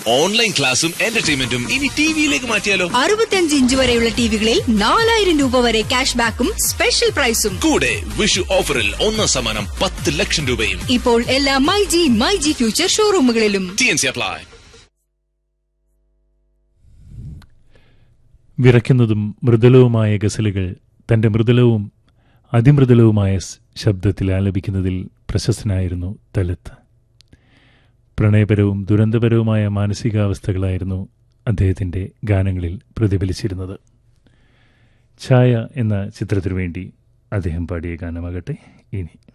online ക്ലാസും എന്റർടൈൻമെന്റും ഇനി ടിവിയിലേക്ക് മാറ്റിയാലോ അറുപത്തിയഞ്ച് ഇഞ്ച് വരെയുള്ള ടിവികളിൽ നാലായിരം രൂപ വരെ ക്യാഷ് ബാക്കും സ്പെഷ്യൽ പ്രൈസും കൂടെ വിഷു ഓഫറിൽ ഒന്നാം സമ്മാനം പത്ത് ലക്ഷം രൂപയും ഇപ്പോൾ എല്ലാ My G My G future ഷോറൂമുകളിലും ടി എൻ സി അപ്ലൈ വിറയ്ക്കുന്നതും മൃദുലവുമായ ഗസലുകൾ തന്റെ മൃദുലവും അതിമൃദുലവുമായ സ് ശബ്ദത്തിൽ ആലപിക്കുന്നതിൽ പ്രശസ്തനായിരുന്നു തലത്ത് പ്രണയപരവും ദുരന്തപരവുമായ മാനസികാവസ്ഥകളായിരുന്നു അദ്ദേഹത്തിന്റെ ഗാനങ്ങളിൽ പ്രതിഫലിച്ചിരുന്നത് ഛായ എന്ന ചിത്രത്തിനു വേണ്ടി അദ്ദേഹം പാടിയ ഗാനമാകട്ടെ ഇനി